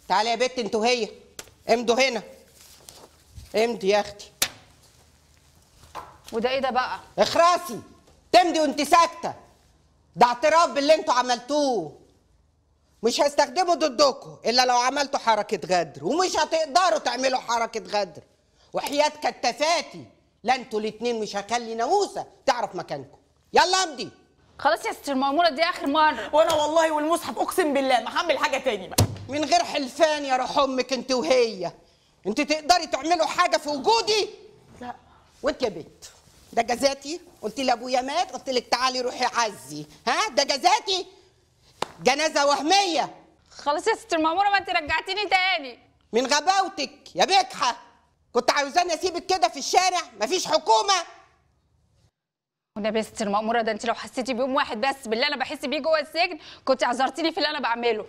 تعالي يا بت انتوا هي امضوا هنا امضي يا اختي وده ايه ده بقى اخرسي تمضي وانت ساكته ده اعتراف باللي انتوا عملتوه مش هستخدمه ضدكم الا لو عملتوا حركه غدر ومش هتقدروا تعملوا حركه غدر وحياه كتفاتي لا انتوا الاتنين مش هخلي ناموسه تعرف مكانكم يلا امضي خلاص يا ستر المأمورة دي اخر مرة وانا والله والمصحف اقسم بالله ما هعمل حاجه تاني بقى من غير حلفان يا روح امك انت وهي انت تقدري تعملوا حاجه في وجودي لا وانت يا بنت ده جزاتي قلت لي ابويا مات قلت لك تعالي روحي عزي ها ده جزاتي جنازه وهميه خلاص يا ستر المأمورة ما انت رجعتيني تاني من غباوتك يا بجحه كنت عاوزاني اسيبك كده في الشارع مفيش حكومه والنبي يا ستر المأمورة ده انت لو حسيتي بيوم واحد بس باللي انا بحس بيه جوه السجن كنت عذرتيني في اللي انا بعمله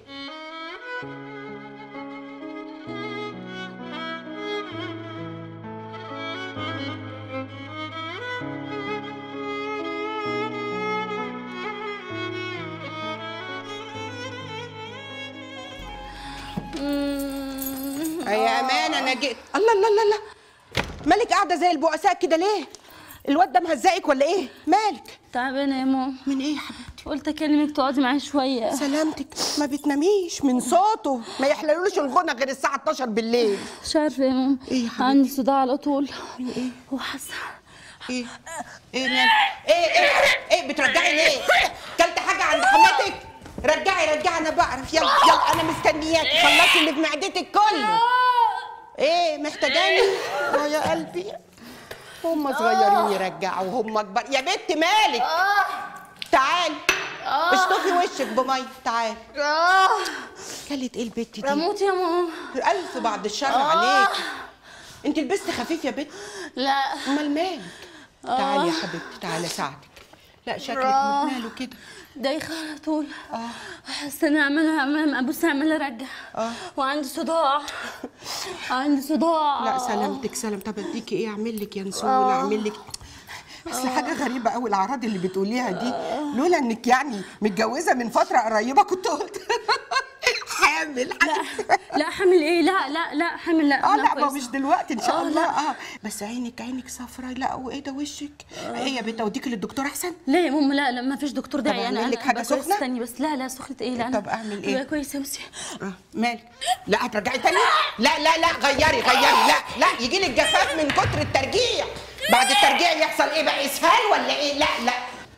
يا امان انا جيت الله الله الله الله مالك قاعده زي البؤساء كده ليه الواد ده مهزقك ولا ايه مالك تعبانه يا ماما من ايه يا حبيبتي قلت اكلمك تقعدي معايا شويه سلامتك ما بتناميش من صوته ما يحللوش الغنى غير الساعه 12 بالليل مش عارفه يا ماما إيه يا حبيبتي؟ عندي صداع على طول من ايه وحاسه ايه ايه مالك ايه ايه ايه بترجعي ليه كلت حاجه عند حماتك رجعي رجعي انا بعرف يلا يلا انا مستنياكي خلصي اللي في معدتك كله ايه محتاجاني اه يا قلبي هم صغيرين يرجعوا وهم كبار يا بنت مالك تعالي اشطفي وشك بميه تعالي كلت ايه البت دي بموت يا ماما الف بعد الشر عليكي انت لبست خفيف يا بنت لا امال مالك تعالي يا حبيبتي تعالي اساعدك لا شكلك ماله كده دايخه على طول حاسه انا عماله عماله ابص عماله ارجع وعندي صداع عندي صداع لا سلامتك سلام طب اديكي ايه اعمل لك ينسون اعمل لك اصل حاجه غريبه قوي الاعراض اللي بتقوليها دي لولا انك يعني متجوزه من فتره قريبه كنت قلت حامل لا لا حامل ايه لا لا لا حامل لا اه أنا لا ما كويسة. مش دلوقتي ان شاء آه، الله لا. اه بس عينك عينك صفرا لا وايه ده وشك ايه يا بنت اوديكي للدكتور احسن لا يا ماما لا لا ما فيش دكتور داعي أعمل انا لك انا حاجة أبقى كويسة. سخنة؟ استني بس لا لا سخنة ايه لا طب أعمل إيه؟ أبقى كويسه بصي اه مالك لا هترجعي تاني لا لا لا غيري غيري لا لا يجي لك جفاف من كتر الترجيع بعد الترجيع يحصل ايه بقى اسهال ولا ايه لا لا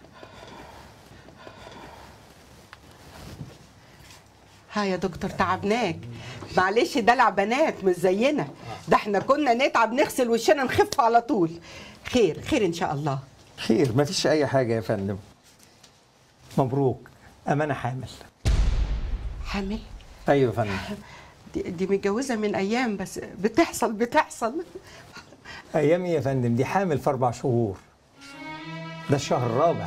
ها يا دكتور تعبناك معلش دلع بنات مش زينا ده احنا كنا نتعب نغسل وشنا نخف على طول خير خير ان شاء الله خير مفيش اي حاجه يا فندم مبروك امانه حامل حامل ايوه يا فندم دي, دي متجوزه من ايام بس بتحصل بتحصل ايامي يا فندم دي حامل في اربع شهور ده الشهر الرابع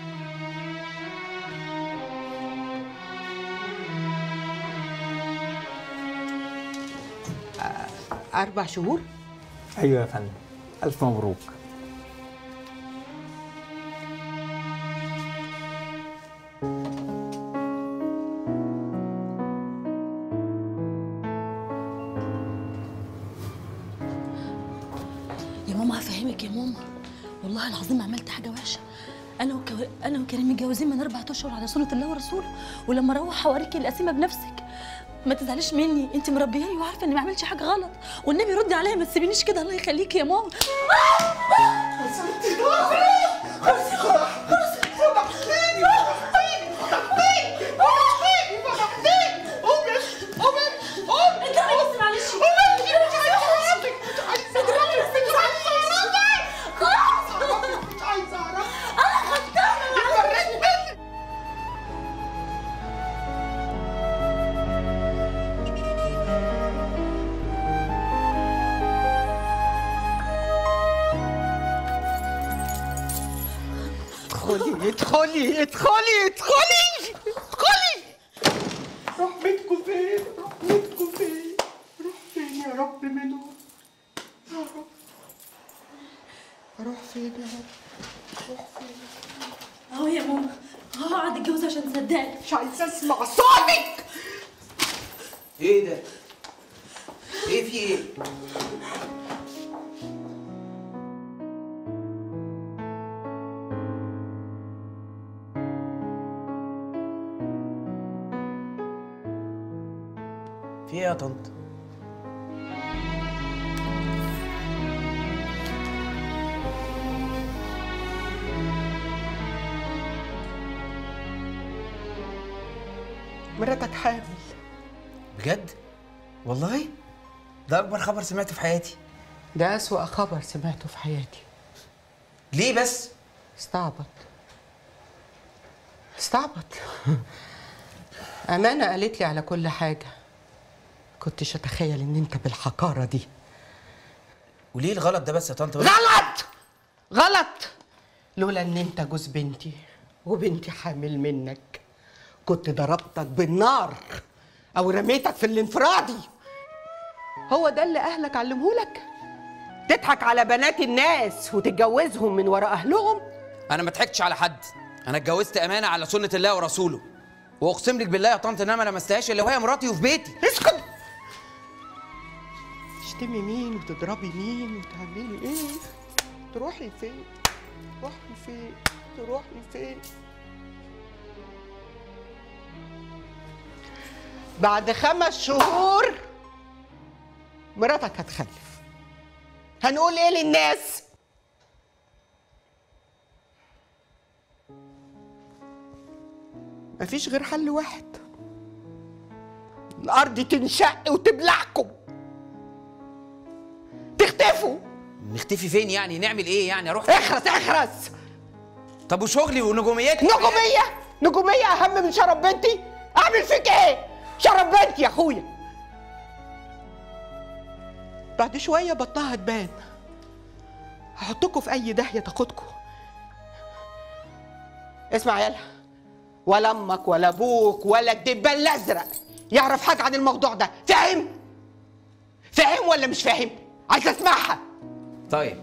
اربع شهور ايوه يا فندم الف مبروك يا ماما هفهمك يا ماما والله العظيم ما عملت حاجه وحشه انا وكو... انا وكريم متجوزين من اربع اشهر على سنه الله ورسوله ولما اروح هوريكي القسيمه بنفسك ما تزعليش مني انت مربياني وعارفه اني ما عملتش حاجه غلط والنبي ردي عليا ما تسيبينيش كده الله يخليكي يا ماما ادخلي ادخلي ادخلي ادخلي ادخلي روح بيتكم فين روح بيتكم فين روح فين يا رب منهم يا رب اروح فين يا رب اهو يا ماما هقعد اتجوز عشان تصدقني مش عايزه اسمع صوتك ايه ده؟ ايه في ايه في ايه يا طنط مراتك حامل بجد والله ده اكبر خبر سمعته في حياتي ده أسوأ خبر سمعته في حياتي ليه بس استعبط استعبط أمانة قالت لي على كل حاجة كنتش أتخيل إن أنت بالحقارة دي وليه الغلط ده بس يا طنط غلط غلط لولا ان انت جوز بنتي وبنتي حامل منك كنت ضربتك بالنار او رميتك في الانفرادي هو ده اللي اهلك علمهولك تضحك على بنات الناس وتتجوزهم من وراء اهلهم انا ما ضحكتش على حد انا اتجوزت امانه على سنه الله ورسوله واقسم لك بالله يا طنط ان انا ما لمستهاش الا وهي مراتي وفي بيتي اسكت تشتمي مين وتضربي مين وتعملي ايه تروحي فين تروحي فين تروحي فين بعد خمس شهور مراتك هتخلف هنقول ايه للناس مفيش غير حل واحد الارض تنشق وتبلعكم تختفوا نختفي فين يعني نعمل ايه يعني اروح اخرس اخرس طب وشغلي ونجوميتي نجوميه نجوميه اهم من شرف بنتي اعمل فيك ايه شرف بنتي يا اخويا بعد شويه بطنها هتبان هحطكوا في اي داهيه تاخدكوا اسمع يلا ولا امك ولا ابوك ولا الدبان الازرق يعرف حاجه عن الموضوع ده فاهم فاهم ولا مش فاهم عايز اسمعها طيب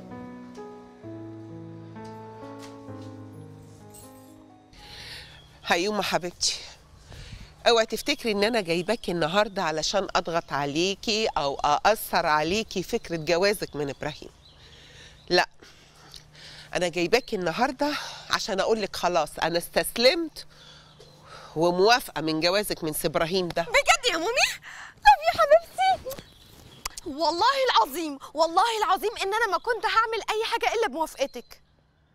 هيومة حبيبتي اوعي تفتكري ان انا جايباكي النهارده علشان اضغط عليكي او ااثر عليكي فكره جوازك من ابراهيم لا انا جايباكي النهارده عشان اقول لك خلاص انا استسلمت وموافقه من جوازك من سي ابراهيم ده بجد يا مومي طب يا حبيبتي والله العظيم والله العظيم ان انا ما كنت هعمل اي حاجه الا بموافقتك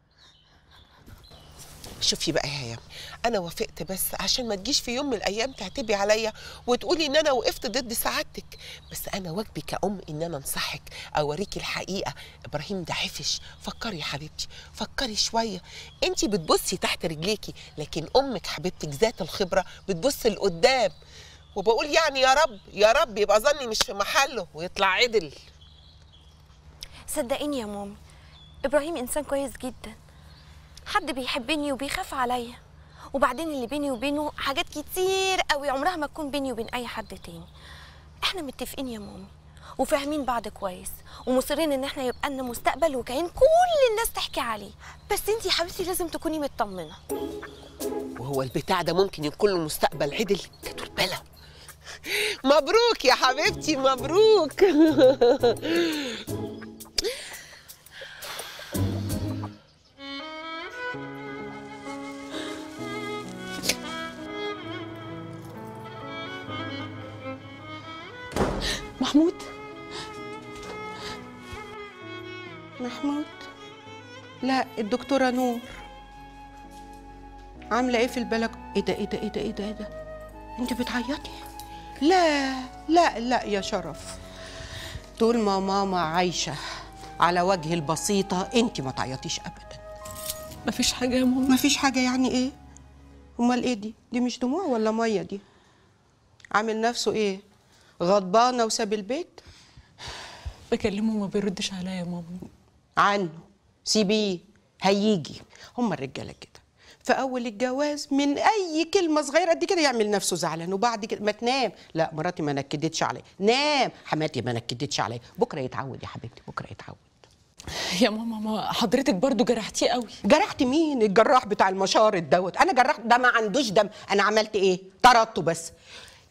شوفي بقى يا هيام انا وافقت بس عشان ما تجيش في يوم من الايام تعتبي عليا وتقولي ان انا وقفت ضد سعادتك بس انا واجبي كأم ان انا انصحك اوريكي الحقيقه ابراهيم ده حفش فكري يا حبيبتي فكري شويه انت بتبصي تحت رجليكي لكن امك حبيبتك ذات الخبره بتبص لقدام وبقول يعني يا رب يا رب يبقى ظني مش في محله ويطلع عدل صدقيني يا مامي ابراهيم انسان كويس جدا حد بيحبني وبيخاف عليا وبعدين اللي بيني وبينه حاجات كتير قوي عمرها ما تكون بيني وبين اي حد تاني احنا متفقين يا مامي وفاهمين بعض كويس ومصرين ان احنا يبقى لنا مستقبل وكيان كل الناس تحكي عليه بس انتي يا حبيبتي لازم تكوني مطمنه وهو البتاع ده ممكن يكون له مستقبل عدل كتر بلا مبروك يا حبيبتي مبروك محمود محمود لا الدكتورة نور عاملة ايه في البلد ايه ده ايه ده ايه ده ايه ده ايه ده انت بتعيطي لا لا لا يا شرف طول ما ماما عايشة على وجه البسيطة انت ما تعيطيش ابدا مفيش حاجه يا ماما مفيش حاجة يعني ايه امال ايه دي دي مش دموع ولا مية دي عامل نفسه ايه غضبانة وساب البيت بكلمه وما بيردش عليا يا ماما عنه سيبيه هيجي هم الرجاله كده في اول الجواز من اي كلمه صغيره قد كده يعمل نفسه زعلان وبعد كده ما تنام لا مراتي ما نكدتش عليا نام حماتي ما نكدتش عليا بكره يتعود يا حبيبتي بكره يتعود يا ماما ما حضرتك برضو جرحتيه قوي جرحت مين الجراح بتاع المشارط دوت انا جرحت ده ما عندوش دم انا عملت ايه طردته بس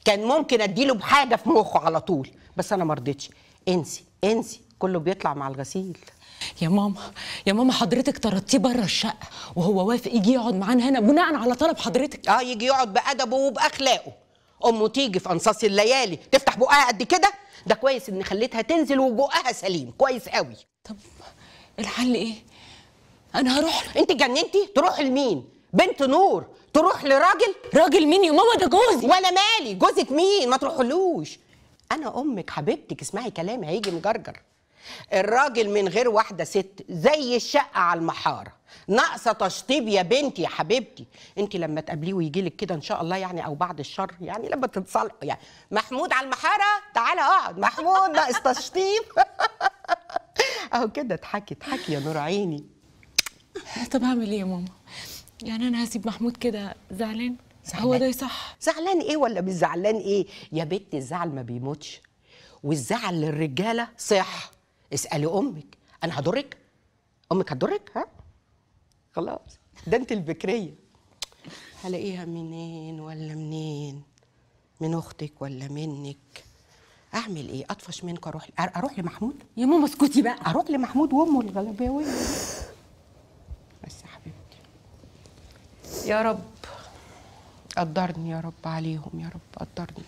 كان ممكن اديله بحاجه في مخه على طول بس انا ما رضيتش انسي انسي كله بيطلع مع الغسيل يا ماما يا ماما حضرتك طردتيه بره الشقه وهو وافق يجي يقعد معانا هنا بناء على طلب حضرتك اه يجي يقعد بادبه وباخلاقه امه تيجي في انصاص الليالي تفتح بقها قد كده ده كويس ان خليتها تنزل وبقها سليم كويس قوي طب الحل ايه انا هروح انت جننتي تروح لمين بنت نور تروح لراجل راجل مين يا ماما ده جوزي وانا مالي جوزك مين ما تروحلوش انا امك حبيبتك اسمعي كلامي هيجي مجرجر الراجل من غير واحده ست زي الشقه على المحاره ناقصه تشطيب يا بنتي يا حبيبتي انت لما تقابليه ويجي لك كده ان شاء الله يعني او بعد الشر يعني لما تتصالحوا يعني محمود على المحاره تعالى اقعد محمود ناقص تشطيب اهو كده اضحكي اضحكي يا نور عيني طب هعمل ايه يا ماما يعني انا هسيب محمود كده زعلان هو ده يصح زعلان ايه ولا مش زعلان ايه يا بنت الزعل ما بيموتش والزعل للرجاله صح اسالي امك انا هضرك امك هتضرك ها خلاص ده انت البكريه هلاقيها منين ولا منين من اختك ولا منك اعمل ايه اطفش منك اروح اروح لمحمود يا ماما اسكتي بقى اروح لمحمود وامه الغلباويه بس يا حبيبتي يا رب قدرني يا رب عليهم يا رب قدرني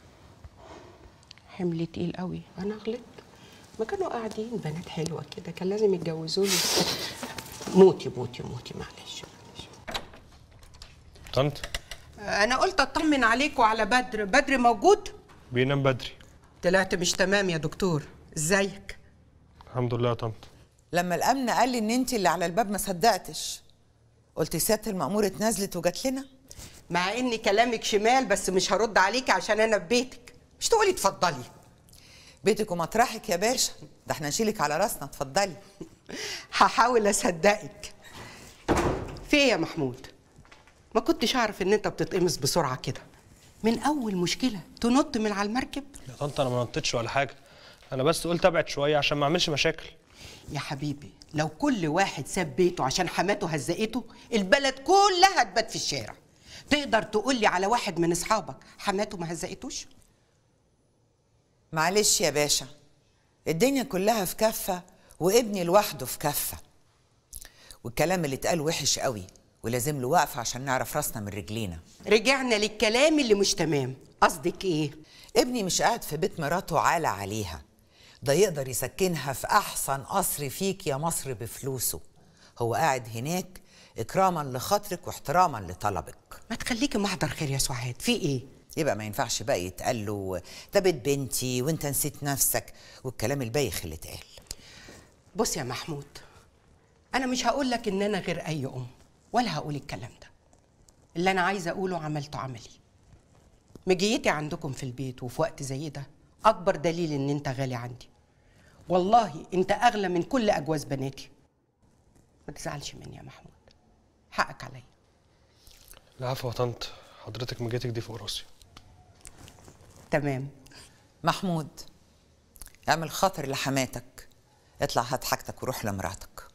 حمل تقيل قوي انا غلطت ما كانوا قاعدين بنات حلوه كده كان لازم يتجوزوني موتي موتي موتي معلش معلش طنط انا قلت اطمن عليك وعلى بدر بدر موجود بينام بدري طلعت مش تمام يا دكتور ازيك الحمد لله يا طنط لما الامن قال لي ان انت اللي على الباب ما صدقتش قلت سياده المأمور اتنازلت وجات لنا مع ان كلامك شمال بس مش هرد عليك عشان انا في بيتك مش تقولي اتفضلي بيتك ومطرحك يا باشا ده احنا نشيلك على راسنا اتفضلي هحاول اصدقك في ايه يا محمود ما كنتش اعرف ان انت بتتقمص بسرعه كده من اول مشكله تنط من على المركب يا طنط انا ما نطيتش ولا حاجه انا بس قلت ابعد شويه عشان ما اعملش مشاكل يا حبيبي لو كل واحد ساب بيته عشان حماته هزقته البلد كلها تبات في الشارع تقدر تقول لي على واحد من اصحابك حماته ما هزقتوش معلش يا باشا الدنيا كلها في كفه وابني لوحده في كفه والكلام اللي اتقال وحش قوي ولازم له وقفه عشان نعرف راسنا من رجلينا رجعنا للكلام اللي مش تمام قصدك ايه ابني مش قاعد في بيت مراته عالة عليها ده يقدر يسكنها في أحسن قصر فيك يا مصر بفلوسه هو قاعد هناك إكراما لخاطرك واحتراما لطلبك ما تخليكي محضر خير يا سعاد في ايه يبقى ما ينفعش بقى يتقال له ده بيت بنتي وانت نسيت نفسك والكلام البايخ اللي اتقال بص يا محمود انا مش هقول لك ان انا غير اي ام ولا هقول الكلام ده اللي انا عايزه اقوله عملته عملي مجيتي عندكم في البيت وفي وقت زي ده اكبر دليل ان انت غالي عندي والله انت اغلى من كل اجواز بناتي ما تزعلش مني يا محمود حقك عليا العفو يا طنط حضرتك مجيتك دي فوق راسي تمام محمود اعمل خاطر لحماتك اطلع هات حاجتك وروح لمراتك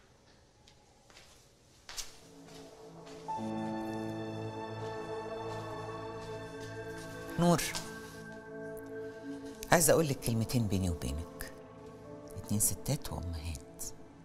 نور عايزه اقول لك كلمتين بيني وبينك اتنين ستات وامهات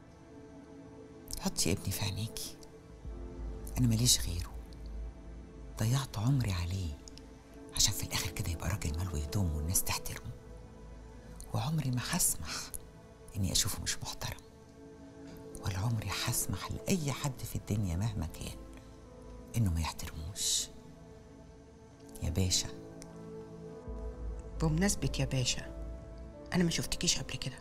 حطي ابني في عينيكي انا ماليش غيره ضيعت عمري عليه عشان في الاخر كده يبقى راجل مال وهدوم والناس تحترمه وعمري ما هسمح اني اشوفه مش محترم ولا عمري هسمح لاي حد في الدنيا مهما كان انه ما يحترموش يا باشا بمناسبة يا باشا انا ما شفتكيش قبل كده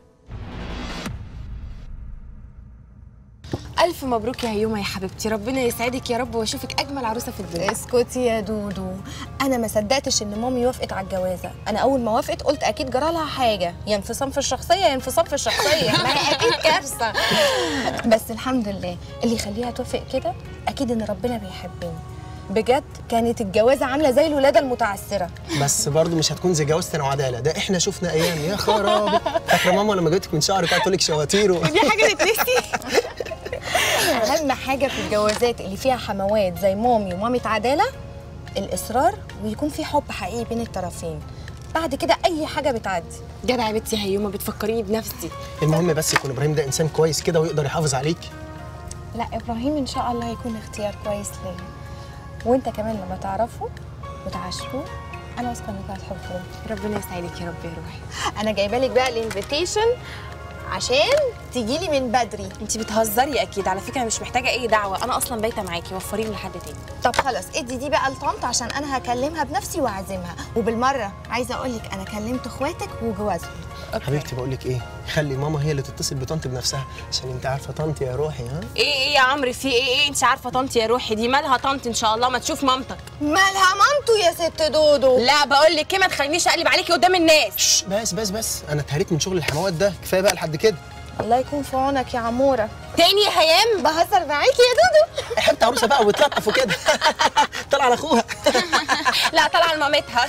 ألف مبروك يا هيومة يا حبيبتي ربنا يسعدك يا رب واشوفك أجمل عروسة في الدنيا اسكتي يا دودو انا ما صدقتش ان مامي وافقت على الجوازه انا اول ما وافقت قلت اكيد جرى لها حاجه يا انفصام في الشخصيه يا انفصام في الشخصيه ما هي اكيد كارثه بس الحمد لله اللي يخليها توافق كده اكيد ان ربنا بيحبني بجد كانت الجوازه عامله زي الولاده المتعسره بس برضه مش هتكون زي جوازتنا انا وعداله ده احنا شفنا ايام يا خرابي فاكره ماما لما جبتك من شعرك قعدت تقول لك شواتير و... دي حاجه تتنسي اهم حاجه في الجوازات اللي فيها حموات زي مامي ومامة عداله الاصرار ويكون في حب حقيقي بين الطرفين بعد كده اي حاجه بتعدي جدع يا بنتي هيومه بتفكريني بنفسي المهم بس يكون ابراهيم ده انسان كويس كده ويقدر يحافظ عليك لا ابراهيم ان شاء الله هيكون اختيار كويس ليا وانت كمان لما تعرفه وتعاشروه انا واثقه انك هتحبه ربنا يسعدك يا رب يا روحي انا جايبه لك بقى الانفيتيشن عشان تيجي لي من بدري انت بتهزري اكيد على فكره مش محتاجه اي دعوه انا اصلا بايته معاكي وفريني لحد تاني طب خلاص ادي دي بقى لطنط عشان انا هكلمها بنفسي واعزمها وبالمره عايزه اقول لك انا كلمت اخواتك وجوازهم حبيبتي بقول لك ايه خلي ماما هي اللي تتصل بطنط بنفسها عشان انت عارفه طنط يا روحي ها ايه ايه يا عمرو في ايه ايه انت عارفه طنط يا روحي دي مالها طنط ان شاء الله ما تشوف مامتك مالها مامته يا ست دودو لا بقول لك ايه ما تخلينيش اقلب عليكي قدام الناس بس بس بس انا اتهريت من شغل الحموات ده كفايه بقى لحد كده الله يكون في عونك يا عموره تاني يا هيام بهزر معاكي يا دودو حبت عروسه بقى وتلطف وكده طلع على اخوها لا طالعه لمامتها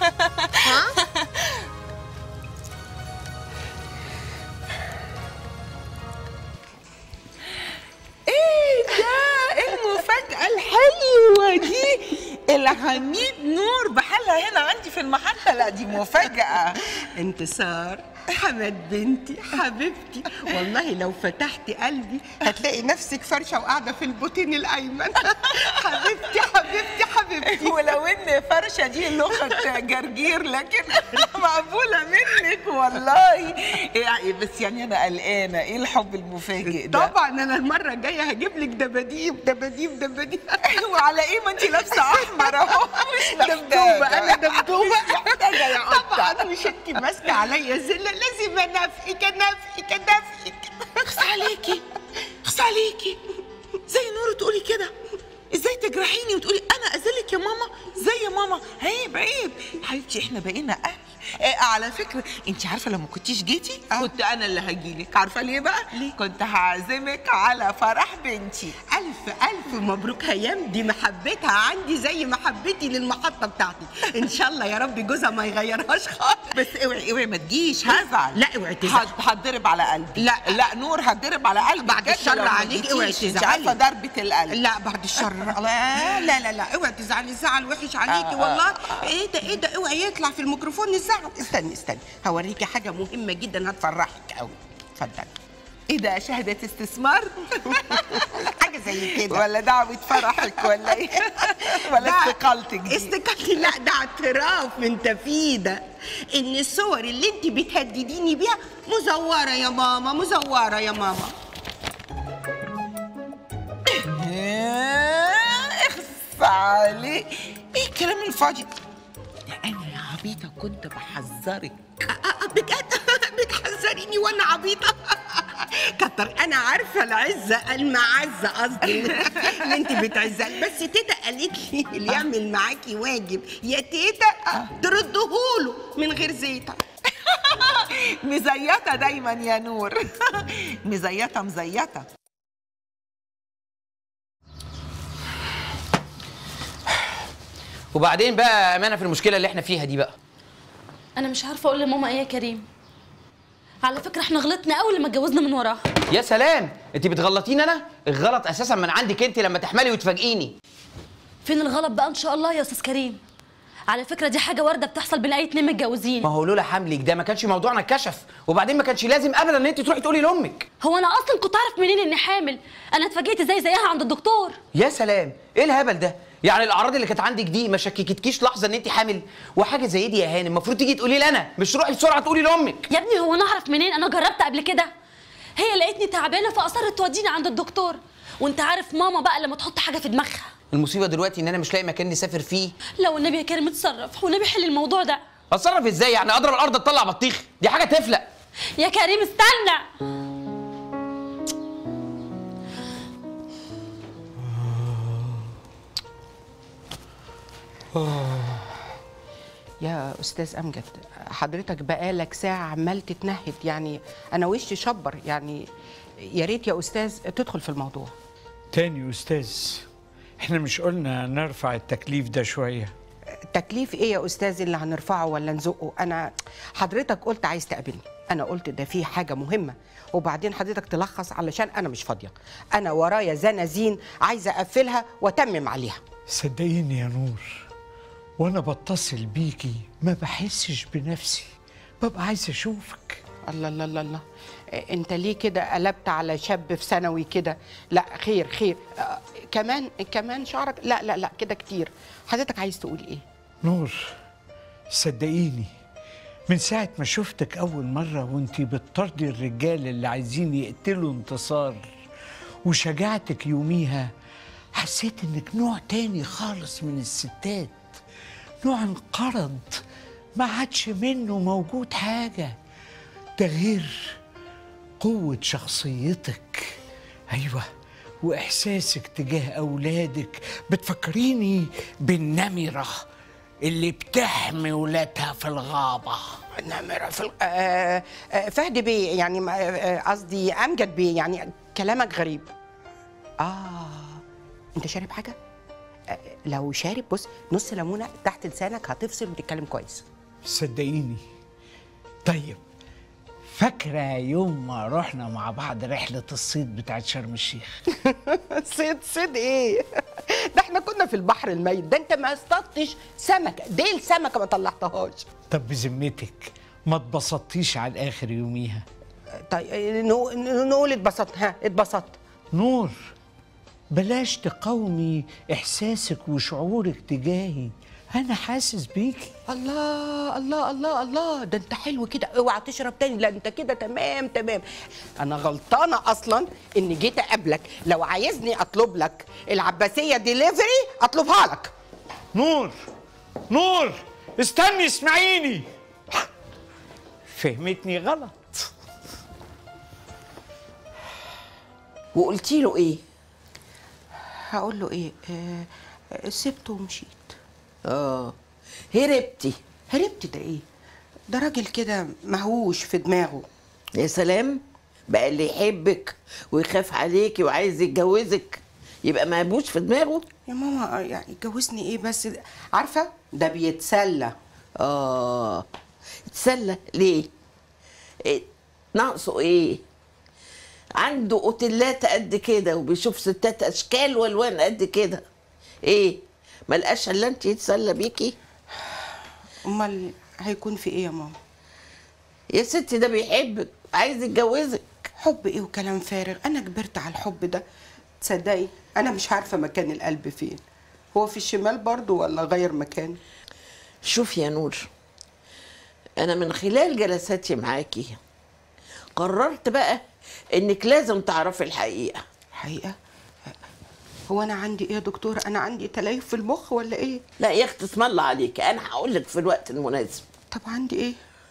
ايه ده المفاجأة الحلوة دي العميد نور بحالها هنا عندي في المحطة لا دي مفاجأة انتصار حمد بنتي حبيبتي والله لو فتحتي قلبي هتلاقي نفسك فرشة وقاعدة في البوتين الأيمن حبيبتي حبيبتي حبيبتي ولو إن فرشة دي لغة جرجير لكن مقبولة منك والله يعني بس يعني أنا قلقانة إيه الحب المفاجئ ده طبعا أنا المرة الجاية هجيب لك دباديب دباديب دباديب وعلى إيه ما أنت لابسة أحمر أهو مش دبدوبة أنا دبدوبة محتاجة يا قطة طبعا مش أنت ماسكة عليا زلة لازم أنافقك أنافقك أنافقك اخس عليكي اخس عليكي زي نور تقولي كده ازاي تجرحيني وتقولي انا اذلك يا ماما زي ماما عيب عيب حبيبتي احنا بقينا اهل آه على فكره انت عارفه لو ما كنتيش جيتي آه. كنت انا اللي هجيلك عارفه ليه بقى ليه؟ كنت هعزمك على فرح بنتي الف الف مبروك هيام دي محبتها عندي زي محبتي للمحطه بتاعتي ان شاء الله يا رب جوزها ما يغيرهاش خالص بس اوعي اوعي ما تجيش هزعل لا اوعي تزعل هتضرب على قلبي لا لا نور هتضرب على قلبي بعد بجد الشر لو ما عليك اوعي جيتيش. انت تزعلي عارفه ضربه القلب لا بعد الشر لا لا لا لا اوعي تزعلي زعل وحش عليكي آه، والله آه، ايه ده ايه ده اوعي يطلع في الميكروفون الزعل استني استني هوريكي حاجه مهمه جدا هتفرحك قوي اتفضلي ايه ده شهاده استثمار حاجه زي كده ولا دعوه فرحك ولا ايه ولا ده استقالتك دي استقالتي لا ده اعتراف من تفيده ان الصور اللي انت بتهدديني بيها مزوره يا ماما مزوره يا ماما اخس عليك ايه الكلام الفاضي ده انا يا عبيطه كنت بحذرك بجد بتحذريني وانا عبيطه كتر انا عارفه العزه المعزه قصدي اللي انت بتعزها بس تيتا قالت لي اللي يعمل معاكي واجب يا تيتا تردهوله من غير زيتة مزيته دايما يا نور مزيته مزيته وبعدين بقى امانه في المشكله اللي احنا فيها دي بقى انا مش عارفه اقول لماما ايه يا كريم على فكره احنا غلطنا اول لما اتجوزنا من وراها يا سلام انت بتغلطيني انا الغلط اساسا من عندك انت لما تحملي وتفاجئيني فين الغلط بقى ان شاء الله يا استاذ كريم على فكره دي حاجه وارده بتحصل بين اي اتنين متجوزين ما هو لولا حملك ده ما كانش موضوعنا اتكشف وبعدين ما كانش لازم ابدا ان انت تروحي تقولي لامك هو انا اصلا كنت اعرف منين اني حامل انا اتفاجئت زي زيها عند الدكتور يا سلام ايه الهبل ده يعني الاعراض اللي كانت عندك دي ما شككتكيش لحظه ان انت حامل وحاجه زي دي يا هانم المفروض تيجي تقولي لي انا مش تروحي بسرعه تقولي لامك يا ابني هو انا اعرف منين انا جربت قبل كده هي لقيتني تعبانه فاصرت توديني عند الدكتور وانت عارف ماما بقى لما تحط حاجه في دماغها المصيبه دلوقتي ان انا مش لاقي مكان نسافر فيه لو النبي يا كريم اتصرف والنبي حل الموضوع ده اتصرف ازاي يعني اضرب الارض تطلع بطيخ دي حاجه تفلق يا كريم استنى يا استاذ امجد حضرتك بقالك ساعه عمال تتنهد يعني انا وشي شبر يعني يا ريت يا استاذ تدخل في الموضوع تاني يا استاذ احنا مش قلنا نرفع التكليف ده شويه تكليف ايه يا استاذ اللي هنرفعه ولا نزقه انا حضرتك قلت عايز تقابلني انا قلت ده في حاجه مهمه وبعدين حضرتك تلخص علشان انا مش فاضيه انا ورايا زنازين عايزه اقفلها واتمم عليها صدقيني يا نور وانا بتصل بيكي ما بحسش بنفسي ببقى عايز اشوفك الله الله الله الله إيه، انت ليه كده قلبت على شاب في ثانوي كده لا خير خير آه، كمان كمان شعرك لا لا لا كده كتير حضرتك عايز تقول ايه نور صدقيني من ساعة ما شفتك أول مرة وانتي بتطردي الرجال اللي عايزين يقتلوا انتصار وشجاعتك يوميها حسيت انك نوع تاني خالص من الستات نوع انقرض ما عادش منه موجود حاجة ده غير قوة شخصيتك أيوة وإحساسك تجاه أولادك بتفكريني بالنمرة اللي بتحمي ولادها في الغابة نمرة في الغ- آه، آه، فهد بيه يعني ما- آه، قصدي امجد بيه يعني كلامك غريب اه انت شارب حاجه آه، لو شارب بص نص ليمونه تحت لسانك هتفصل وتتكلم كويس صدقيني طيب فاكرة يوم ما رحنا مع بعض رحلة الصيد بتاعت شرم الشيخ صيد صيد ايه ده احنا كنا في البحر الميت ده انت ما اصطدتش سمكه ديل سمكه ما طلعتهاش طب بذمتك ما اتبسطتيش على الآخر يوميها طيب آه، نقول نقول اتبسطت ها اتبسطت نور بلاش تقاومي إحساسك وشعورك تجاهي أنا حاسس بيكي الله الله الله الله ده انت حلو كده اوعى تشرب تاني لا انت كده تمام تمام انا غلطانه اصلا اني جيت اقابلك لو عايزني اطلب لك العباسيه ديليفري اطلبها لك نور نور استني اسمعيني فهمتني غلط وقلتي له ايه هقول له ايه آه آه، سبته ومشيت اه هربتي هربتي ده ايه ده راجل كده مهووش في دماغه يا سلام بقى اللي يحبك ويخاف عليكي وعايز يتجوزك يبقى ما يبوش في دماغه يا ماما يعني اتجوزني ايه بس ده- عارفه ده بيتسلى اه يتسلى ليه إيه؟ ناقصه ايه عنده اوتيلات قد كده وبيشوف ستات اشكال والوان قد كده ايه ملقاش الا انت يتسلى بيكي امال هيكون في ايه يا ماما يا ستي ده بيحبك عايز يتجوزك حب ايه وكلام فارغ انا كبرت على الحب ده تصدقي انا مش عارفه مكان القلب فين هو في الشمال برضو ولا غير مكان شوف يا نور انا من خلال جلساتي معاكي قررت بقى انك لازم تعرفي الحقيقه حقيقه هو انا عندي ايه يا دكتور انا عندي تليف في المخ ولا ايه لا يا اختي اسم الله عليك انا هقول لك في الوقت المناسب طب عندي ايه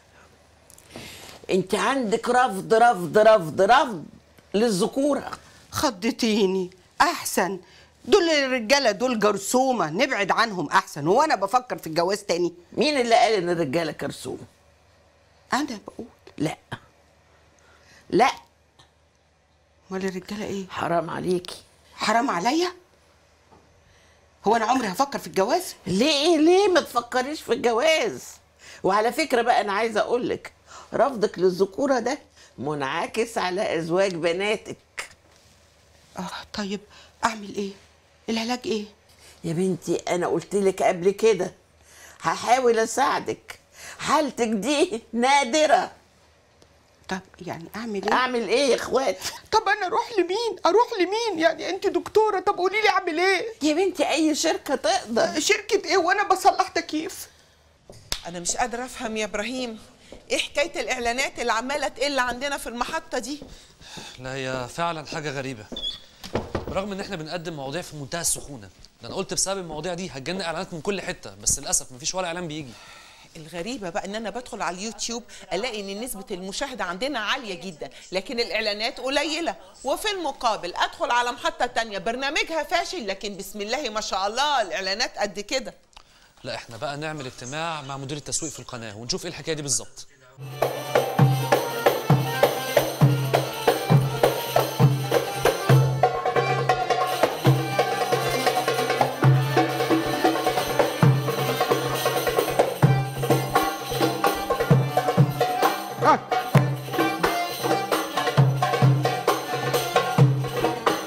انت عندك رفض رفض رفض رفض للذكوره خضتيني احسن دول الرجاله دول جرثومه نبعد عنهم احسن وانا بفكر في الجواز تاني مين اللي قال ان الرجاله كرثوم انا بقول لا لا امال الرجاله ايه حرام عليكي حرام عليا هو انا عمري هفكر في الجواز ليه ليه ما تفكريش في الجواز وعلى فكره بقى انا عايزه اقول لك رفضك للذكوره ده منعكس على ازواج بناتك اه طيب اعمل ايه العلاج ايه يا بنتي انا قلت لك قبل كده هحاول اساعدك حالتك دي نادره طب يعني اعمل ايه اعمل ايه يا اخوات طب انا اروح لمين اروح لمين يعني انت دكتوره طب قولي لي اعمل ايه يا بنتي اي شركه تقدر شركه ايه وانا بصلح تكييف انا مش قادره افهم يا ابراهيم ايه حكايه الاعلانات اللي عماله تقل عندنا في المحطه دي لا هي فعلا حاجه غريبه برغم ان احنا بنقدم مواضيع في منتهى السخونه ده انا قلت بسبب المواضيع دي هتجيلنا اعلانات من كل حته بس للاسف مفيش ولا اعلان بيجي الغريبة بقى ان انا بدخل على اليوتيوب الاقي ان نسبة المشاهدة عندنا عالية جدا لكن الاعلانات قليلة وفي المقابل ادخل على محطة تانية برنامجها فاشل لكن بسم الله ما شاء الله الاعلانات قد كده لا احنا بقى نعمل اجتماع مع مدير التسويق في القناه ونشوف ايه الحكايه دي بالظبط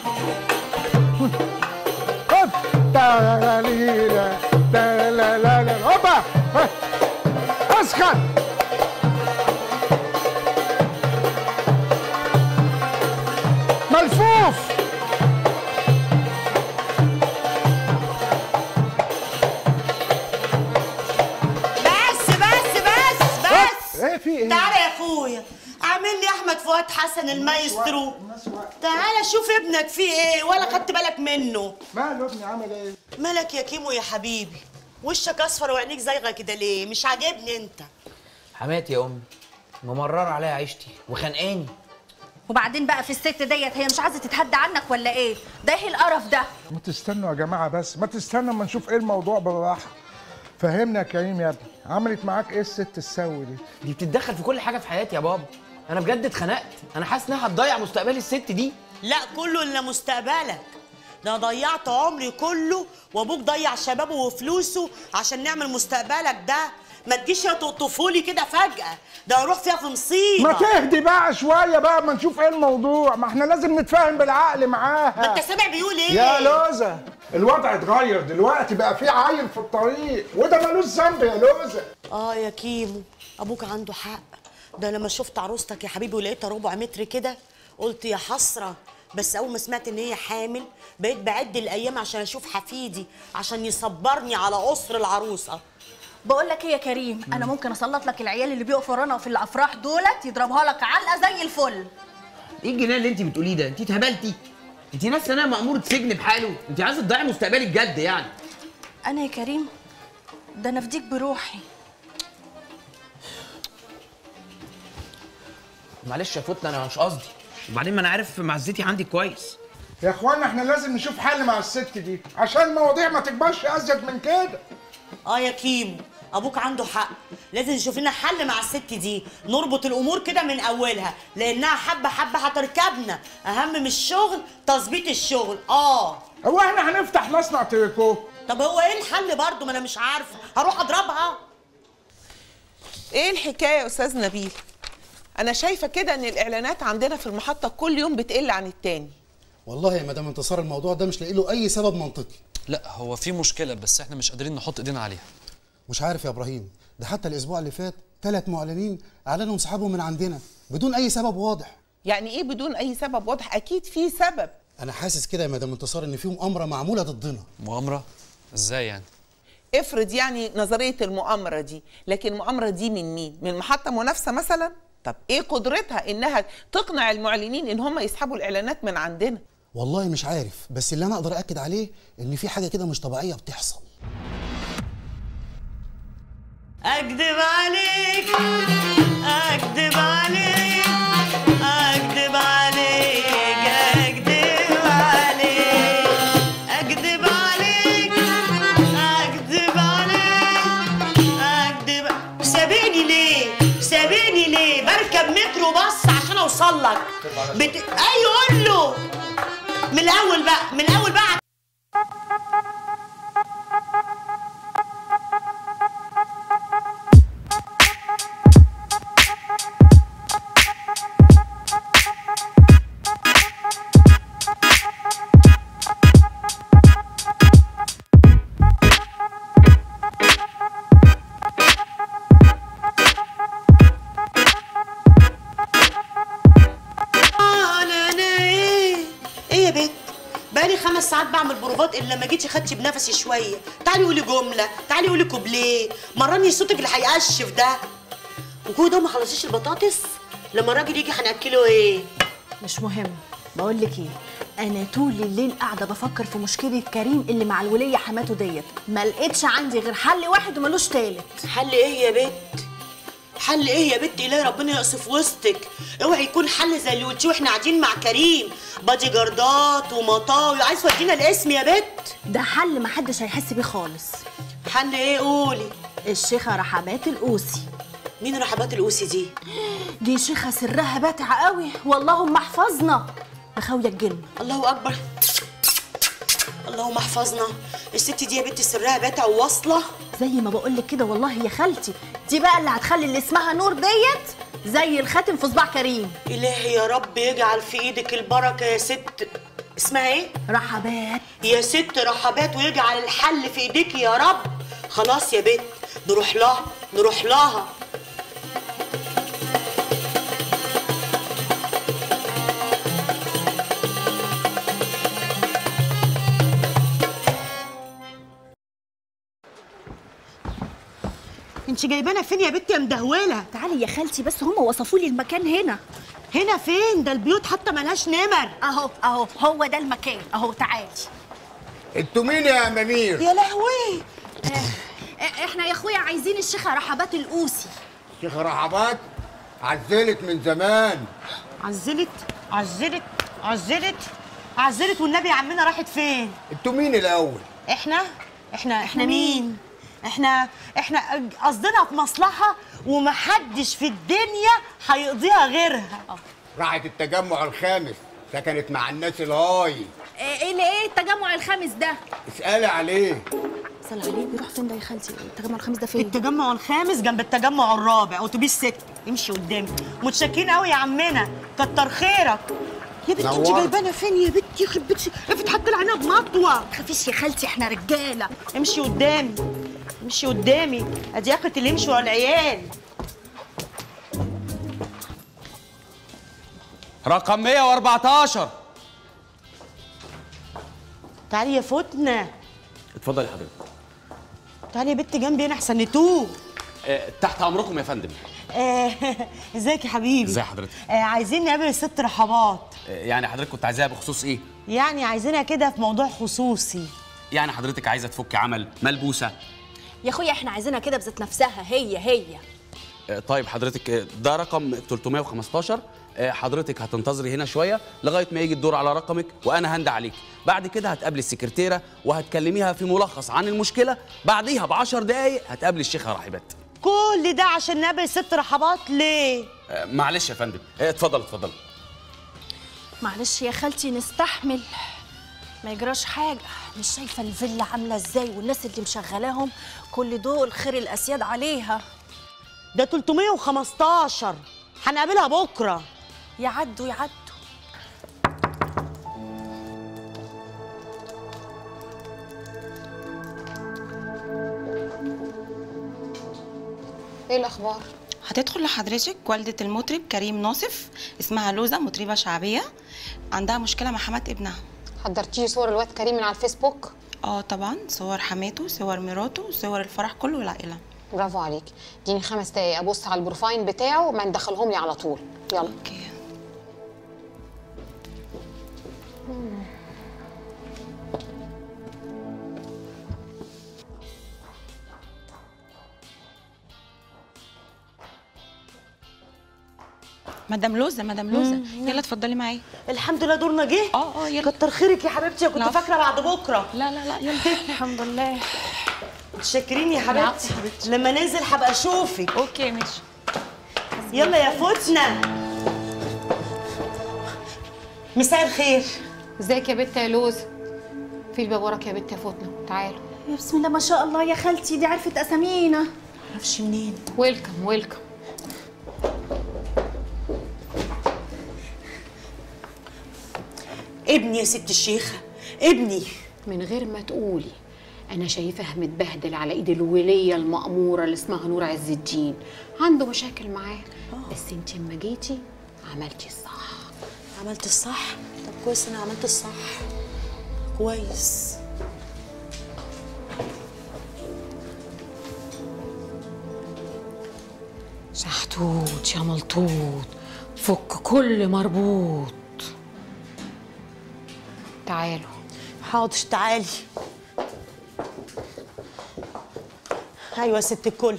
Ta la la li la, ta la la la. ايه في ايه تعالى يا اخويا اعمل لي احمد فؤاد حسن المايسترو تعالى شوف ابنك فيه ايه ولا خدت بالك منه ماله ابني عمل ايه مالك يا كيمو يا حبيبي وشك اصفر وعينيك زايغه كده ليه مش عاجبني انت حماتي يا امي ممررة عليها عيشتي وخانقاني وبعدين بقى في الست ديت هي مش عايزه تتهدى عنك ولا ايه ده ايه القرف ده ما تستنوا يا جماعه بس ما تستنوا اما نشوف ايه الموضوع بالراحه فهمنا يا كريم يا ابني عملت معاك ايه الست السوي دي دي بتتدخل في كل حاجة في حياتي يا بابا أنا بجد اتخنقت أنا حاسس إنها هتضيع مستقبلي الست دي لا كله الا مستقبلك ده أنا ضيعت عمري كله وابوك ضيع شبابه وفلوسه عشان نعمل مستقبلك ده ما تجيش يا تقطفولي كده فجأة ده اروح فيها في مصيبة ما تهدي بقى شويه بقى ما نشوف ايه الموضوع ما احنا لازم نتفاهم بالعقل معاها ما انت سامع بيقول ايه؟ يا لوزة الوضع اتغير دلوقتي بقى في عيل في الطريق وده ملوش ذنب يا لوزة اه يا كيمو ابوك عنده حق ده لما شفت عروستك يا حبيبي ولقيتها ربع متر كده قلت يا حسره بس اول ما سمعت ان هي حامل بقيت بعد الايام عشان اشوف حفيدي عشان يصبرني على قصر العروسه بقول لك ايه يا كريم انا ممكن اسلط لك العيال اللي بيقفوا ورانا في الافراح دولت يضربوها لك علقه زي الفل إيه الجنان اللي أنت بتقوليه ده؟ أنت اتهبلتي؟ أنت ناسية إن أنا مأمورة سجن بحاله؟ أنت عايزة تضيعي مستقبلي بجد يعني انا يا كريم ده انا افديك بروحي معلش يا فتنة أنا مش قصدي وبعدين ما أنا عارف معزتي عندي كويس يا اخوانا احنا لازم نشوف حل مع الست دي عشان المواضيع ما تكبرش ازيد من كده اه يا كيمو ابوك عنده حق لازم نشوف لنا حل مع الست دي نربط الامور كده من اولها لانها حبه حبه هتركبنا اهم من الشغل تظبيط الشغل اه هو احنا هنفتح مصنع تريكو طب هو ايه الحل برضه ما انا مش عارفه هروح اضربها ايه الحكايه يا استاذ نبيل انا شايفه كده ان الاعلانات عندنا في المحطه كل يوم بتقل عن التاني والله يا مدام انتصار الموضوع ده مش لاقي له اي سبب منطقي لا هو في مشكله بس احنا مش قادرين نحط ايدينا عليها مش عارف يا ابراهيم ده حتى الاسبوع اللي فات ثلاث معلنين اعلنوا انسحابهم من عندنا بدون اي سبب واضح يعني ايه بدون اي سبب واضح اكيد في سبب انا حاسس كده يا مدام انتصار ان في مؤامره معموله ضدنا مؤامره ازاي يعني افرض يعني نظريه المؤامره دي لكن المؤامره دي من مين من محطه منافسه مثلا طب ايه قدرتها انها تقنع المعلنين ان هم يسحبوا الاعلانات من عندنا والله مش عارف بس اللي انا اقدر اكد عليه ان في حاجه كده مش طبيعيه بتحصل اكدب عليك اكدب عليك اكدب عليك اكدب عليك اكدب عليك اكدب عليك اكدب سابقني ليه سابقني ليه بركب مترو بس عشان اوصل لك بت... ايوه قول له من الاول بقى من الاول بقى انا انا ايه ايه يا بنت بقالي خمس ساعات بعمل بروفات الا لما جيتي خدتي بنفسي شويه تعالي قولي جمله تعالي قولي كوبليه مرني صوتك اللي هيقشف ده وكل ده ما خلصيش البطاطس لما الراجل يجي هناكله ايه مش مهم بقول لك ايه انا طول الليل قاعده بفكر في مشكله كريم اللي مع الوليه حماته ديت ما لقيتش عندي غير حل واحد وملوش تالت حل ايه يا بنت حل ايه يا بنت الهي ربنا يقصف وسطك اوعي يكون حل زي اللي قلتيه واحنا قاعدين مع كريم بادي جاردات ومطاوي عايز تودينا الاسم يا بنت ده حل محدش هيحس بيه خالص حل ايه قولي الشيخه رحبات القوسي مين رحبات القوسي دي دي شيخه سرها باتع قوي واللهم احفظنا بخاويه الجن الله اكبر اللهم احفظنا الست دي يا بنت سرها باتع وواصله زي ما بقول لك كده والله يا خالتي دي بقى اللي هتخلي اللي اسمها نور ديت زي الخاتم في صباع كريم الهي يا رب يجعل في ايدك البركه يا ست اسمها ايه رحبات يا ست رحبات ويجعل الحل في ايديك يا رب خلاص يا بنت نروح لها نروح لها انت انت جايبانا فين يا بنتي يا مدهوله تعالي يا خالتي بس هم وصفوا لي المكان هنا هنا فين ده البيوت حتى ملهاش نمر اهو اهو هو ده المكان اهو تعالي انتوا مين يا امامير؟ يا لهوي آه، احنا يا اخويا عايزين الشيخه رحبات القوسي شيخ رحبات عزلت من زمان عزلت عزلت عزلت عزلت والنبي يا عمنا راحت فين انتوا مين الاول؟ احنا احنا احنا مين احنا احنا قصدنا في مصلحه ومحدش في الدنيا هيقضيها غيرها راحت التجمع الخامس سكنت مع الناس الهاي ايه اللي ايه التجمع الخامس ده اسألي عليه صل عليه بيروح فين ده يا خالتي التجمع الخامس ده فين التجمع الخامس جنب التجمع الرابع اتوبيس ست امشي قدامي متشكرين قوي يا عمنا كتر خيرك يا بنتي انت نورت. جايبانا فين يا بنتي يخرب بيتك افت حتى العنب مطوه خفيش يا خالتي احنا رجاله امشي قدامي امشي قدامي ادي اخت اللي يمشي ورا العيال رقم 114 تعالي يا فتنه اتفضلي حضرتك تعالي يا بنت جنبي هنا احسن نتوه آه، تحت امركم يا فندم آه، ازيك يا حبيبي ازي حضرتك آه، عايزين نقابل الست رحبات آه، يعني حضرتك كنت عايزاها بخصوص ايه يعني عايزينها كده في موضوع خصوصي يعني حضرتك عايزه تفك عمل ملبوسه يا اخويا احنا عايزينها كده بذات نفسها هي هي آه، طيب حضرتك آه، ده رقم 315 آه، حضرتك هتنتظري هنا شويه لغايه ما يجي الدور على رقمك وانا هند عليك بعد كده هتقابلي السكرتيره وهتكلميها في ملخص عن المشكله بعديها ب 10 دقائق هتقابلي الشيخه راحبات كل ده عشان نقابل الست رحبات ليه آه، معلش يا فندم آه، اتفضل اتفضل معلش يا خالتي نستحمل ما يجراش حاجه مش شايفه الفيلا عامله ازاي والناس اللي مشغلاهم كل دول خير الاسياد عليها ده 315 هنقابلها بكره يعدوا يعدوا ايه الاخبار هتدخل لحضرتك والدة المطرب كريم ناصف اسمها لوزة مطربة شعبية عندها مشكلة مع حماة ابنها حضرتي صور الواد كريم من على الفيسبوك اه طبعا صور حماته صور مراته صور الفرح كله والعائلة برافو عليك اديني خمس دقايق ابص على البروفايل بتاعه ما ندخلهم لي على طول يلا اوكي مدام لوزة مدام لوزة مم، يلا اتفضلي معايا الحمد لله دورنا جه اه اه يلا كتر خيرك يا حبيبتي كنت العفو. فاكره بعد بكره لا لا لا يلا الحمد لله متشكرين يا حبيبتي لما ننزل هبقى اشوفك اوكي ماشي يلا يا فتنه مساء الخير ازيك يا بت يا لوز في الباب وراك يا بت يا فوتنا تعالوا يا بسم الله ما شاء الله يا خالتي دي عرفت اسامينا معرفش منين ويلكم ويلكم ابني يا ست الشيخه ابني من غير ما تقولي انا شايفاه متبهدل على ايد الوليه المأموره اللي اسمها نور عز الدين عنده مشاكل معاه بس انت اما جيتي عملتي الصح عملت الصح طب كويس انا عملت الصح كويس شحتوت يا ملطوط فك كل مربوط تعالوا حاضر تعالي ايوه يا ست الكل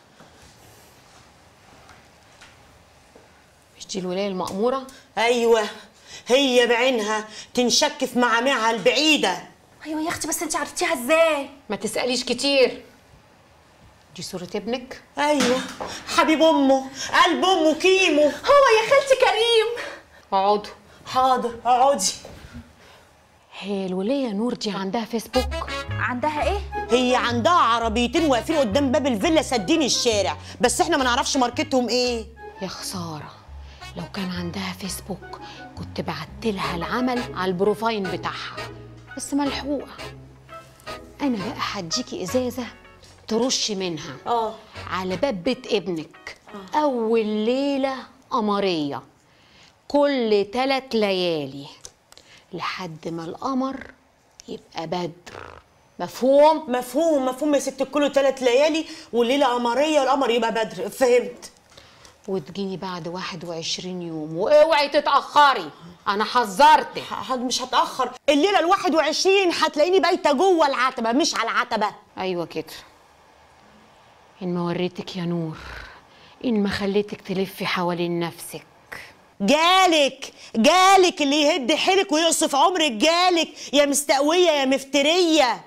مش دي الولايه المأموره ايوه هي بعينها تنشك في معامعها البعيده ايوه يا اختي بس انت عرفتيها ازاي ما تسأليش كتير دي صورة ابنك ايوه حبيب امه قلب امه كيمو هو يا خالتي كريم اقعدوا حاضر اقعدي هي الولية نور دي عندها فيسبوك عندها ايه هي عندها عربيتين واقفين قدام باب الفيلا سادين الشارع بس احنا ما نعرفش ماركتهم ايه يا خسارة لو كان عندها فيسبوك كنت بعت لها العمل على البروفايل بتاعها بس ملحوقة أنا بقى هديكي إزازة ترش منها اه على باب بيت ابنك أول ليلة قمرية كل تلات ليالي لحد ما القمر يبقى بدر مفهوم مفهوم مفهوم يا ست الكل ثلاث ليالي والليله قمريه والقمر يبقى بدر فهمت وتجيني بعد 21 يوم واوعي تتاخري انا حذرتك مش هتاخر الليله ال 21 هتلاقيني بايته جوه العتبه مش على العتبه ايوه كده ان ما وريتك يا نور ان ما خليتك تلفي حوالين نفسك جالك جالك اللي يهد حيلك ويقصف عمرك جالك يا مستقويه يا مفتريه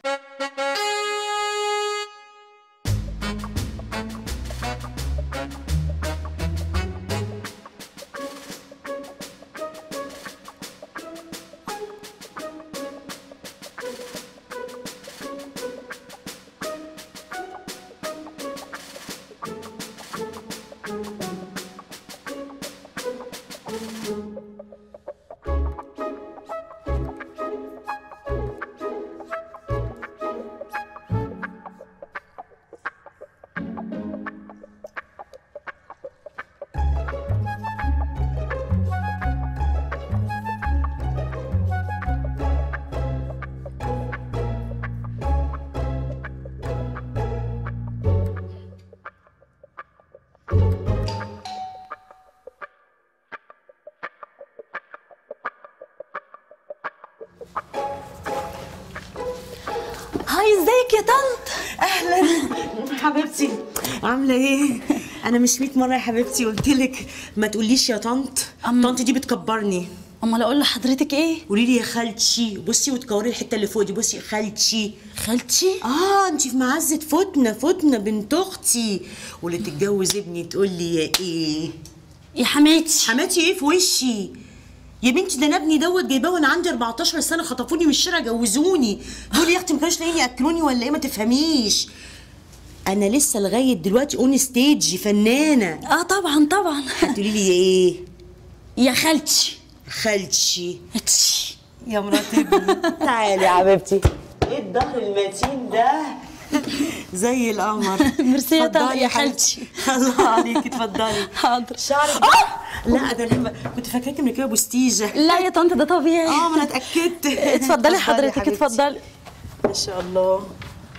هاي ازيك يا طنط اهلا حبيبتي عامله ايه انا مش 100 مره يا حبيبتي قلت لك ما تقوليش يا طنط طنط دي بتكبرني امال اقول لحضرتك ايه قولي لي يا خالتي بصي وتكوري الحته اللي فوق دي بصي خالتي خالتي اه انت في معزه فتنه فتنه بنت اختي واللي تتجوز ابني تقول لي يا ايه يا حماتي حماتي ايه في وشي يا بنتي ده انا ابني دوت جايباه وانا عندي 14 سنه خطفوني من الشارع جوزوني دول يا اختي ما كانوش لاقيين ياكلوني ولا ايه ما تفهميش انا لسه لغايه دلوقتي اون ستيج فنانه اه طبعا طبعا هتقولي لي يا ايه يا خالتي خالتي يا مرات ابني تعالي يا حبيبتي ايه الظهر المتين ده زي القمر ميرسي يا طنط اتفضلي يا حبيبتي الله عليكي اتفضلي حاضر شعرك لا ده انا كنت فاكراكي من كده بوستيجه لا يا طنط ده طبيعي اه ما انا اتاكدت اتفضلي حضرتك حبيبتي. اتفضلي ما شاء الله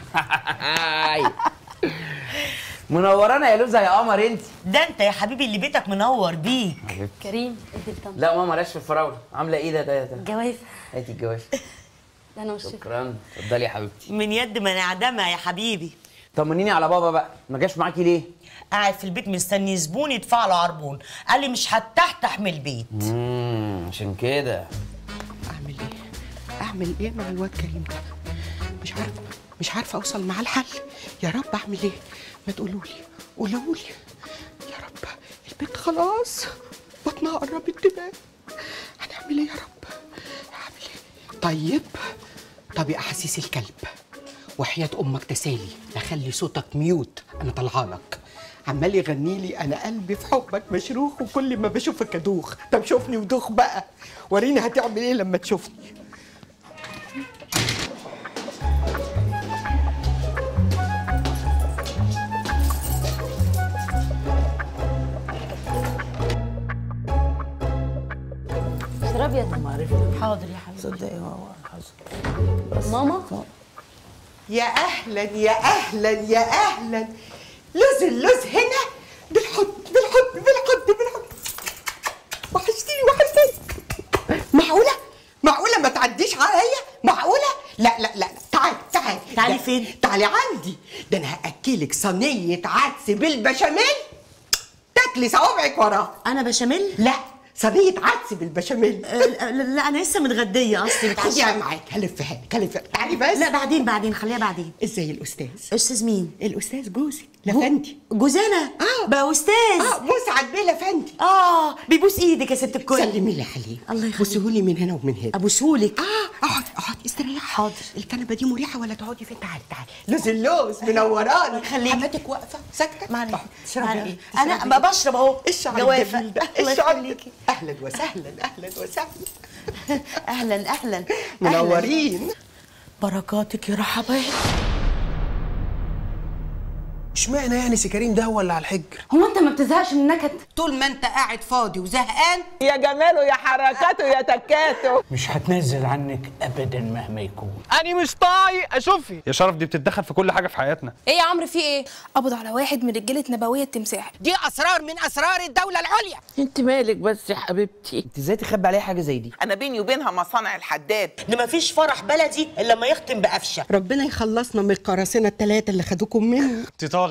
هاي منورانا يا لوزة يا قمر انت ده انت يا حبيبي اللي بيتك منور بيك كريم ادي لطنط لا ماما مالهاش في الفراوله عامله ايه ده ده ده جوافه هاتي الجواز انا والشفا شكرا اتفضلي يا حبيبتي من يد ما نعدمها يا حبيبي طمنيني على بابا بقى ما جاش معاكي ليه قاعد في البيت مستني زبون يدفع له عربون قال لي مش هتحتح من البيت امم عشان كده اعمل ايه اعمل ايه مع الواد كريم ده مش عارفه مش عارفه اوصل مع الحل يا رب اعمل ايه ما تقولوا لي قولوا لي يا رب البنت خلاص بطنها قربت تبان هنعمل ايه يا رب هعمل ايه طيب طب يا احاسيس الكلب وحياة امك تسالي اخلي صوتك ميوت انا طالعه لك عمال يغني لي انا قلبي في حبك مشروخ وكل ما بشوفك ادوخ طب شوفني ودوخ بقى وريني هتعمل ايه لما تشوفني اشربي يا طنط حاضر يا حبيبي صدقي هو ماما يا اهلا يا اهلا يا اهلا لوز اللوز هنا بالحضن بالحضن بالحضن بالحضن وحشتيني وحشتيني معقوله معقوله ما تعديش عليا معقوله لا لا لا لا. تعالي تعالي تعالي ده- فين؟ تعالي عندي ده انا هاكلك صينيه عدس بالبشاميل تاكلي صوابعك وراه انا بشاميل لا صينيه عدس بالبشاميل لا, لا انا لسه متغديه اصلي خديها معاك هلفها لك هلفها لك. تعالي بس لا بعدين بعدين خليها بعدين ازاي الاستاذ استاذ مين الاستاذ جوزي لفندي جوزانا اه بقى استاذ اه مسعد بيه لفندي اه بيبوس ايدك يا ست الكل سلمي لي عليه الله يخليك بوسيهولي من هنا ومن هنا ابوسهولك اه اقعدي اقعدي استريحي حاضر الكنبه دي مريحه ولا تقعدي فين تعالي تعالي لوز اللوز منوراني خليكي. حماتك واقفه ساكته معلش اشربي معلش. ايه انا اشربي بقى إيه؟ بشرب اهو الشعر جوافة. الجميل ده الله الشعر يخليكي. اهلا وسهلا اهلا وسهلا اهلا اهلا منورين بركاتك يا رحبات اشمعنى يعني سي كريم ده هو اللي على الحجر هو انت ما بتزهقش من النكد طول ما انت قاعد فاضي وزهقان يا جماله يا حركاته يا تكاته مش هتنزل عنك ابدا مهما يكون انا مش طايق اشوفي يا شرف دي بتتدخل في كل حاجه في حياتنا ايه يا عمرو في ايه قبض على واحد من رجاله نبويه التمساح دي اسرار من اسرار الدوله العليا انت مالك بس يا حبيبتي انت ازاي تخبي عليها حاجه زي دي انا بيني وبينها مصانع الحداد ده مفيش فرح بلدي الا لما يختم بقفشه ربنا يخلصنا من القراصنه الثلاثه اللي خدوكم مني انت طالع